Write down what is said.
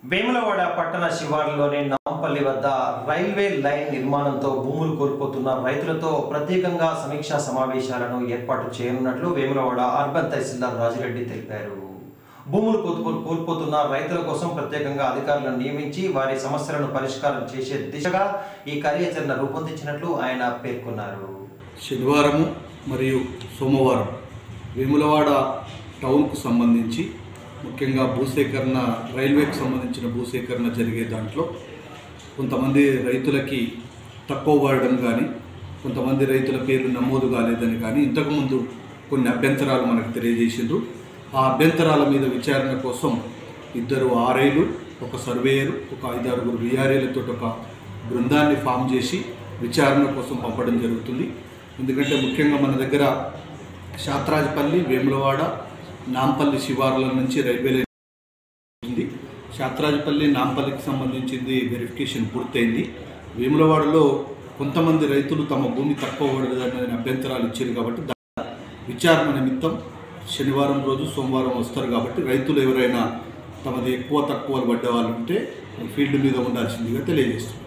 వేములవాడ పట్టణ శివారులోని నాంపల్లి వద్ద రైల్వే లైన్ నిర్మాణంతో భూములు కోల్పోతున్న రైతులతో ప్రత్యేకంగా సమీక్షా సమావేశాలను ఏర్పాటు చేయనున్నట్లు వేములవాడ అర్బన్ తహసీల్దార్ రాజిరెడ్డి తెలిపారు భూములు కోల్పో కోల్పోతున్న రైతుల కోసం ప్రత్యేకంగా అధికారులను నియమించి వారి సమస్యలను పరిష్కారం చేసే దిశగా ఈ కార్యాచరణ రూపొందించినట్లు ఆయన పేర్కొన్నారు శనివారము మరియు సోమవారం వేములవాడ టౌన్కు సంబంధించి ముఖ్యంగా భూసేకరణ రైల్వేకి సంబంధించిన భూసేకరణ జరిగే దాంట్లో కొంతమంది రైతులకి తక్కువ పడడం కానీ కొంతమంది రైతుల పేర్లు నమోదు కాలేదని కానీ ఇంతకుముందు కొన్ని అభ్యంతరాలు మనకు తెలియజేసిండ్రు ఆ అభ్యంతరాల మీద విచారణ కోసం ఇద్దరు ఆర్ఐలు ఒక సర్వేయరు ఒక ఐదారుగురు విఆర్ఏలతో ఒక బృందాన్ని ఫామ్ చేసి విచారణ కోసం పంపడం జరుగుతుంది ఎందుకంటే ముఖ్యంగా మన దగ్గర శాత్రాజపల్లి వేములవాడ నాంపల్లి శివార్ల నుంచి రైల్వే లైన్ ఉంది శాత్రాజపల్లి నాంపల్లికి సంబంధించింది వెరిఫికేషన్ పూర్తయింది వేములవాడలో కొంతమంది రైతులు తమ భూమి తక్కువ పడలేదని అభ్యంతరాలు ఇచ్చారు కాబట్టి దా- విచారణ నిమిత్తం శనివారం రోజు సోమవారం వస్తారు కాబట్టి రైతులు ఎవరైనా తమది ఎక్కువ తక్కువలు పడ్డ వాళ్ళు ఉంటే ఫీల్డ్ మీద ఉండాల్సిందిగా తెలియజేస్తున్నారు